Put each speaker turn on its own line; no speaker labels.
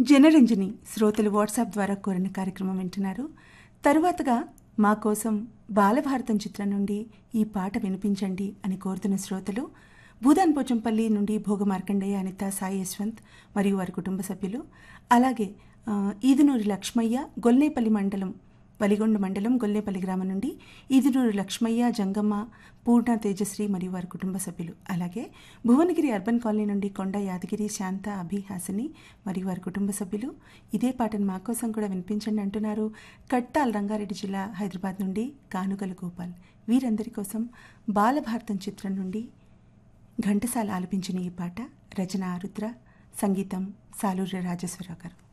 జనరంజని శ్రోతలు వాట్సాప్ ద్వారా కోరిన కార్యక్రమం వింటున్నారు తరువాతగా మా కోసం బాలభారతం చిత్రం నుండి ఈ పాట వినిపించండి అని కోరుతున్న శ్రోతలు భూదాన్ పోచంపల్లి నుండి భోగ మార్కండేయ అనిత సాయి యశ్వంత్ మరియు వారి కుటుంబ సభ్యులు అలాగే ఆ, ఈదునూరి లక్ష్మయ్య గొల్లేపల్లి మండలం వలిగొండ మండలం గొల్లేపల్లి గ్రామం నుండి ఈదునూరు లక్ష్మయ్య జంగమ్మ పూర్ణ తేజశ్రీ మరియు వారి కుటుంబ సభ్యులు అలాగే భువనగిరి అర్బన్ కాలనీ నుండి కొండ యాదగిరి శాంత అభి హాసిని మరియు వారి కుటుంబ సభ్యులు ఇదే పాటను మా కోసం కూడా వినిపించండి అంటున్నారు కట్టాల్ రంగారెడ్డి జిల్లా హైదరాబాద్ నుండి కానుగల గోపాల్ వీరందరి కోసం బాలభారతం చిత్రం నుండి ఘంటసాల ఆలపించిన ఈ పాట రచన రుద్ర సంగీతం సాలూరి రాజేశ్వరరావు గారు